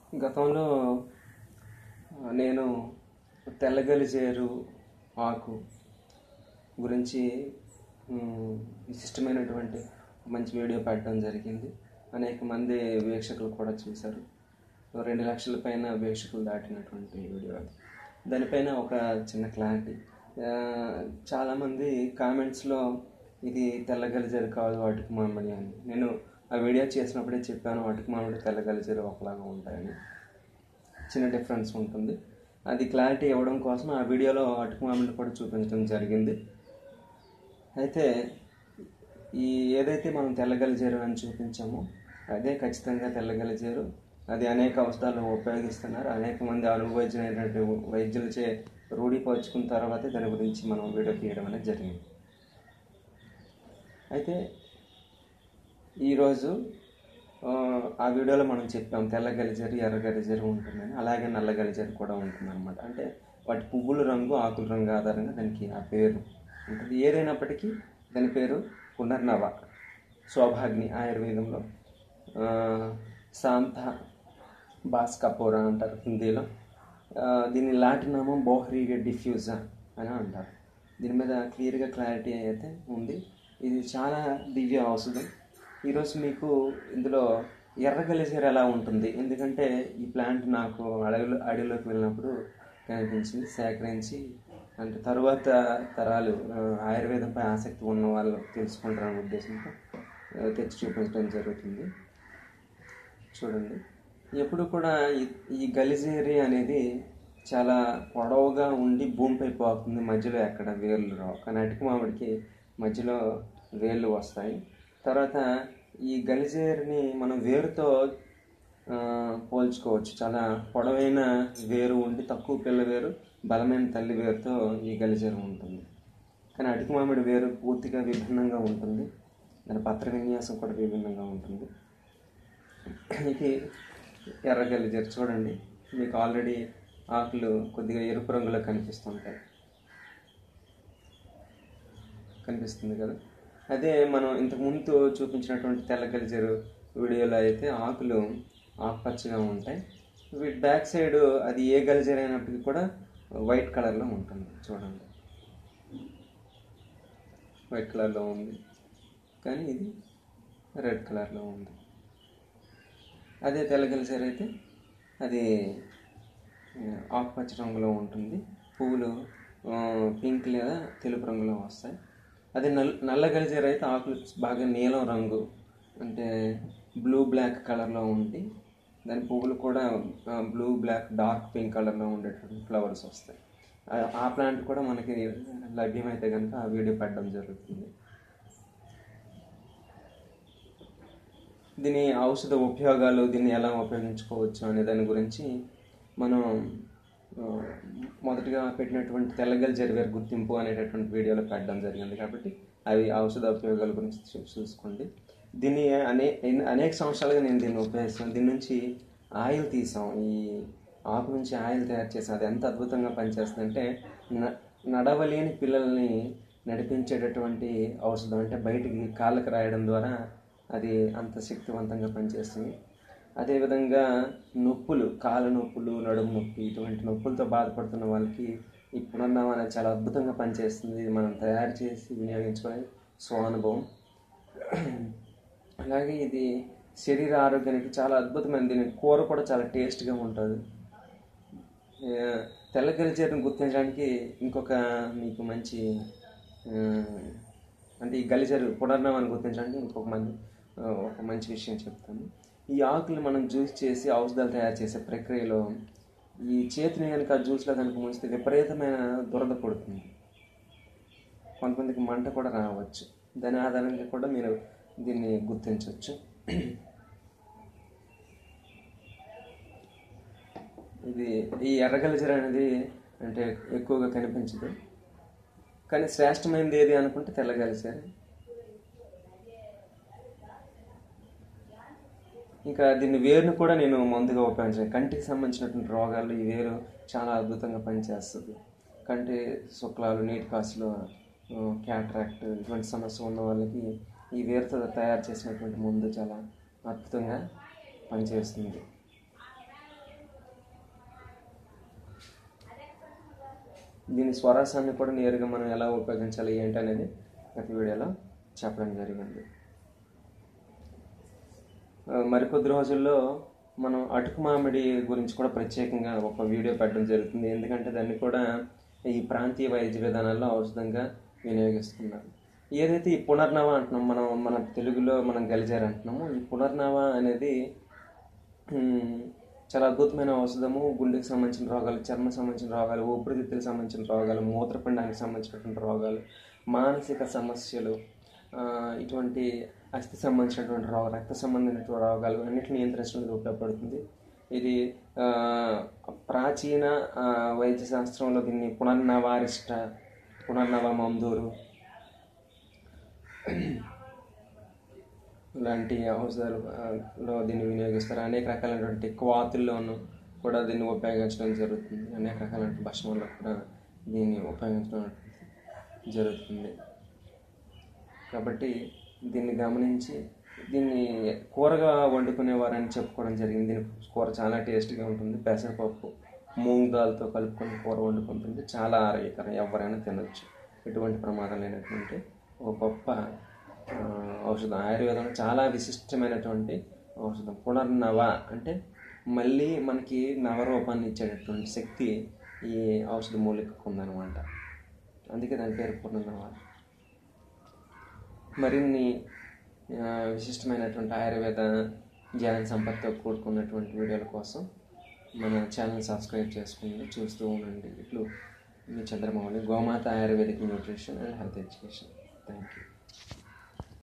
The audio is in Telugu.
గతంలో ఆ, నేను తెల్లగలిజేరు ఆకు గురించి మ్, విశిష్టమైనటువంటి మంచి వీడియో పెట్టడం జరిగింది అనేక మంది వీక్షకులు కూడా చూశారు రెండు లక్షల పైన వీక్షకులు దాటినటువంటి వీడియో అది దానిపైన ఒక చిన్న క్లారిటీ ఆ, చాలామంది కామెంట్స్లో ఇది తెల్లగలిజేరు కాదు వాటికి మామిడి అని నేను ఆ వీడియో చేసినప్పుడే చెప్పాను వాటికి మామిడి తెల్లగలిజేరు ఒకలాగా ఉంటాయని చిన్న డిఫరెన్స్ ఉంటుంది అది క్లారిటీ ఇవ్వడం కోసం ఆ వీడియోలో అటుకు మామిడి కూడా చూపించడం జరిగింది అయితే ఈ ఏదైతే మనం తెల్లగలిజేరు అని చూపించామో అదే ఖచ్చితంగా తెల్లగలిజేరు అది అనేక ఔషధాలు ఉపయోగిస్తున్నారు అనేక మంది అనుభవించినటువంటి వైద్యులచే రూఢీపరుచుకున్న తర్వాతే దాని గురించి మనం వీడియో తీయడం అనేది జరిగింది అయితే ఈరోజు ఆ, ఆ వీడియోలో మనం చెప్పాం తెల్ల గలిజరు ఎర్ర గలిజరు ఉంటుందని అలాగే నల్ల గలిజరు కూడా ఉంటుంది అనమాట అంటే వాటి పువ్వుల రంగు ఆకుల రంగు ఆధారంగా దానికి ఆ పేరు ఉంటుంది ఏదైనప్పటికీ దాని పేరు పునర్నవ శోభాగ్ని ఆయుర్వేదంలో ఆ, శాంత బాస్కపూర అంటారు హిందీలో ఆ, దీని లాటిన్ నామం బోహరీగా డిఫ్యూజా అని అంటారు దీని మీద క్లియర్గా క్లారిటీ అయితే ఉంది ఇది చాలా దివ్య ఔషధం ఈరోజు మీకు ఇందులో ఎర్ర గలిజేరు ఎలా ఉంటుంది ఎందుకంటే ఈ ప్లాంట్ నాకు అడవిలో అడవిలోకి వెళ్ళినప్పుడు కనిపించింది సేకరించి అంటే తరువాత తరాలు ఆ, ఆయుర్వేదంపై ఆసక్తి ఉన్న వాళ్ళు తెలుసుకుంటారనే ఉద్దేశంతో ఆ, తెచ్చి చూపించడం జరుగుతుంది చూడండి ఎప్పుడు కూడా ఈ- ఈ గలిజేరి అనేది చాలా పొడవుగా ఉండి భూమిపై పోతుంది మధ్యలో ఎక్కడ వేర్లు రావు కానీ అటుకు మామిడికి మధ్యలో వేర్లు వస్తాయి తర్వాత ఈ గలిజేరిని మనం వేరుతో ఆ, పోల్చుకోవచ్చు చాలా పొడవైన వేరు ఉండి తక్కువ పిల్ల వేరు బలమైన తల్లి వేరుతో ఈ గలిజేరు ఉంటుంది కానీ అటుకు మామిడి వేరు పూర్తిగా విభిన్నంగా ఉంటుంది దాని పత్ర విన్యాసం కూడా విభిన్నంగా ఉంటుంది ఇది ఎర్ర గలిజేరు చూడండి మీకు ఆల్రెడీ ఆకులు కొద్దిగా ఎరుపు రంగులో కనిపిస్తుంటాయి కనిపిస్తుంది కదా అదే మనం ఇంతకు ముందు చూపించినటువంటి తెల్ల గలిజేరు వీడియోలో అయితే ఆకులు ఆకుపచ్చగా ఉంటాయి వీటి బ్యాక్ సైడ్ అది ఏ గలిజేరు అయినప్పటికీ కూడా వైట్ కలర్లో ఉంటుంది చూడండి వైట్ కలర్లో ఉంది కానీ ఇది రెడ్ కలర్లో ఉంది అదే తెల్ల గలిజేరు అయితే అది ఆ, ఆకుపచ్చ రంగులో ఉంటుంది పువ్వులు ఆ, పింక్ లేదా తెలుపు రంగులో వస్తాయి అదే నల్ నల్ల గలిజేరు అయితే ఆకులు బాగా నీలం రంగు అంటే బ్లూ బ్లాక్ కలర్లో ఉండి దాని పువ్వులు కూడా బ్లూ బ్లాక్ డార్క్ పింక్ కలర్లో ఉండేటువంటి ఫ్లవర్స్ వస్తాయి ఆ- ఆ ప్లాంట్ కూడా మనకి లభ్యమైతే కనుక ఆ వీడియో పెట్టడం జరుగుతుంది దీని ఔషధ ఉపయోగాలు దీన్ని ఎలా ఉపయోగించుకోవచ్చు అనే దాని గురించి మనం ఆ, మొదటగా పెట్టినటువంటి తెల్లగల్ జరివేరు గుర్తింపు అనేటటువంటి వీడియోలో పెట్టడం జరిగింది కాబట్టి అవి ఔషధ ఉపయోగాల గురించి చూ- చూసుకోండి దీన్ని అనే ఎన్- అనేక సంవత్సరాలుగా నేను దీన్ని ఉపయోగిస్తాను దీని నుంచి ఆయిల్ తీసాం ఈ ఆకు నుంచి ఆయిల్ తయారు చేసాం అది ఎంత అద్భుతంగా పనిచేస్తుందంటే న నడవలేని పిల్లల్ని నడిపించేటటువంటి ఔషధం అంటే బయటికి కాళ్ళకి రాయడం ద్వారా అది అంత శక్తివంతంగా పనిచేస్తుంది అదేవిధంగా నొప్పులు కాళ్ళ నొప్పులు నడుము నొప్పి ఇటువంటి నొప్పులతో బాధపడుతున్న వాళ్ళకి ఈ పునర్నామం అనేది చాలా అద్భుతంగా పనిచేస్తుంది ఇది మనం తయారు చేసి వినియోగించుకునే స్వానుభవం అలాగే ఇది శరీర ఆరోగ్యానికి చాలా అద్భుతమైనది దీని కూర కూడా చాలా టేస్ట్గా ఉంటుంది ఆ, తెల్ల గలిజేరుని గుర్తించడానికి ఇంకొక మీకు మంచి ఆ, అంటే ఈ గలిజరు పునర్నవాన్ని గుర్తించడానికి ఇంకొక మంది ఆ, ఒక మంచి విషయం చెప్తాను ఈ ఆకులు మనం జ్యూస్ చేసి ఔషధాలు తయారు చేసే ప్రక్రియలో ఈ చేతిని కనుక జ్యూస్లో కనుక ముంచితే విపరీతమైన దురద పుడుతుంది కొంతమందికి మంట కూడా రావచ్చు దాని ఆధారంగా కూడా మీరు దీన్ని గుర్తించవచ్చు ఇది ఈ ఎర్రగలిజర అనేది అంటే ఎక్కువగా కనిపించదు కానీ శ్రేష్టమైనది ఏది అనుకుంటే తెల్లగలిజర ఇంకా దీన్ని వేరును కూడా నేను ముందుగా ఉపయోగించాను కంటికి సంబంధించినటువంటి రోగాలు ఈ వేరు చాలా అద్భుతంగా పనిచేస్తుంది కంటి శుక్లాలు నీటి కాసులు క్యాట్రాక్ట్ ఇటువంటి సమస్య ఉన్న వాళ్ళకి ఈ వేరుతో తయారు చేసినటువంటి మందు చాలా అద్భుతంగా పనిచేస్తుంది దీని స్వరసాన్ని కూడా నేరుగా మనం ఎలా ఉపయోగించాలి ఏంటి అనేది గత వీడియోలో చెప్పడం జరిగింది ఆ, మరికొద్ది రోజుల్లో మనం అటుకు మామిడి గురించి కూడా ప్రత్యేకంగా ఒక వీడియో పెట్టడం జరుగుతుంది ఎందుకంటే దాన్ని కూడా ఈ ప్రాంతీయ వైద్య విధానాల్లో ఔషధంగా వినియోగిస్తున్నారు ఏదైతే ఈ పునర్నవ అంటున్నాం మనం మన తెలుగులో మనం గలిజారు అంటున్నాము ఈ పునర్నవ అనేది ఉమ్, చాలా అద్భుతమైన ఔషధము గుండెకి సంబంధించిన రోగాలు చర్మ సంబంధించిన రోగాలు ఊపిరితిత్తులకు సంబంధించిన రోగాలు మూత్రపిండానికి సంబంధించినటువంటి రోగాలు మానసిక సమస్యలు ఆ, ఇటువంటి అస్థి సంబంధించినటువంటి రోగాలు రక్త సంబంధించినటువంటి రోగాలు అన్నిటిని నియంత్రించడానికి ఉపయోగపడుతుంది ఇది ఆ, ప్రాచీన ఆ, వైద్య శాస్త్రంలో దీన్ని పునర్నవారిష్ట పునర్నవ మందూరు లాంటి ఔషధాలు ఆ, లో దీన్ని వినియోగిస్తారు అనేక రకాలైనటువంటి క్వాతుల్లోనూ కూడా దీన్ని ఉపయోగించడం జరుగుతుంది అనేక రకాలైన భస్మంలో కూడా దీన్ని ఉపయోగించడం జరుగుతుంది కాబట్టి దీన్ని గమనించి దీన్ని కూరగా వండుకునేవారని చెప్పుకోవడం జరిగింది దీని కూర చాలా టేస్ట్గా ఉంటుంది పెసరపప్పు మూంగ్ దాల్తో కలుపుకొని కూర వండుకుంటుంది చాలా ఆరోగ్యకరం ఎవరైనా తినొచ్చు ఎటువంటి ప్రమాదం లేనటువంటి ఒక గొప్ప ఆ, ఔషధం ఆయుర్వేదంలో చాలా విశిష్టమైనటువంటి ఔషధం పునర్నవ అంటే మళ్ళీ మనకి నవరూపాన్ని ఇచ్చేటటువంటి శక్తి ఈ ఔషధ మూలికకు ఉందన్నమాట అందుకే దాని పేరు పునర్నవ మరిన్ని ఆ, విశిష్టమైనటువంటి ఆయుర్వేద జ్ఞాన సంపత్తితో కూడుకున్నటువంటి వీడియోల కోసం మన ఛానల్ సబ్స్క్రైబ్ చేసుకోండి చూస్తూ ఉండండి ఇట్లు మీ చంద్రమౌళి గోమాత ayurvedic nutrition and health education thank you